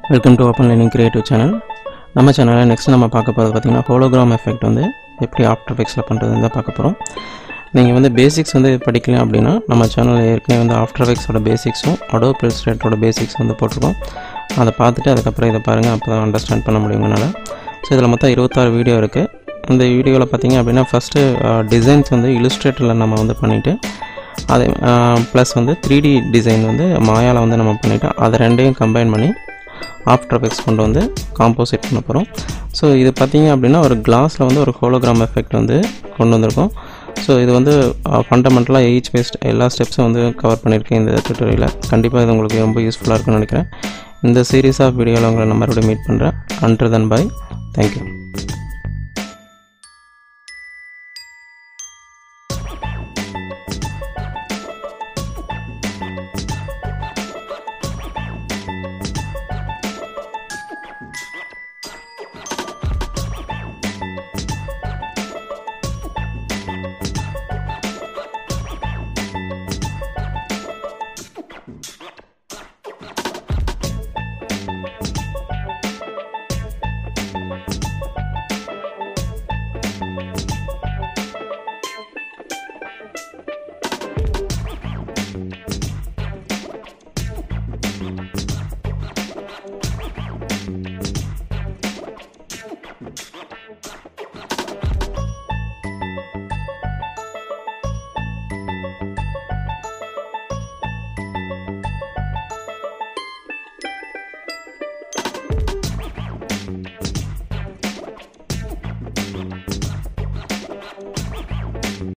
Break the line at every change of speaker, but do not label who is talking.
welcome to open learning creative channel நம்ம சேனலில் next நம்ம பார்க்க போகிறது பார்த்திங்கன்னா ஹோலோகிராம் எஃபெக்ட் வந்து எப்படி ஆஃப்டர் எஃபெக்ட்ஸில் பண்ணுறதுன்னு தான் பார்க்க போகிறோம் நீங்கள் வந்து பேசிக்ஸ் வந்து படிக்கல அப்படின்னா நம்ம சேனலில் ஏற்கனவே வந்து ஆஃப்டர் எஃபெக்ட்ஸோட பேசிக்ஸும் அடோ பில்ஸ்ட்ரேட்டோட பேசிக்ஸ் வந்து போட்டிருக்கோம் அதை பார்த்துட்டு அதுக்கப்புறம் இதை பாருங்கள் அப்போ தான் அண்டர்ஸ்டாண்ட் பண்ண முடியுங்கனால ஸோ இதில் மொத்தம் இருபத்தாறு வீடியோ இருக்குது இந்த வீடியோவில் பார்த்தீங்க அப்படின்னா ஃபஸ்ட்டு டிசைன்ஸ் வந்து இலுஸ்ட்ரேட்டரில் நம்ம வந்து பண்ணிவிட்டு அதே ப்ளஸ் வந்து த்ரீ டி டிசைன் வந்து மாயாவில் வந்து நம்ம பண்ணிவிட்டு அதை ரெண்டையும் கம்பைன் பண்ணி ஆஃப்டர் எஃபெக்ட்ஸ் கொண்டு வந்து காம்போசிட் பண்ண போகிறோம் ஸோ இது பார்த்தீங்க அப்படின்னா ஒரு கிளாஸில் வந்து ஒரு ஹோலோகிராம் எஃபெக்ட் வந்து கொண்டு வந்திருக்கோம் ஸோ இது வந்து ஃபண்டமெண்டலாக எயிச் பேஸ்ட் எல்லா ஸ்டெப்ஸும் வந்து கவர் பண்ணியிருக்கேன் இந்த டுட்டோரியலில் கண்டிப்பாக இது உங்களுக்கு ரொம்ப யூஸ்ஃபுல்லாக இருக்கும்னு நினைக்கிறேன் இந்த சீரீஸ் ஆஃப் வீடியோவில் உங்களை நான் மறுபடியும் மீட் பண்ணுறேன் அண்டர் தன் பாய் தேங்க்யூ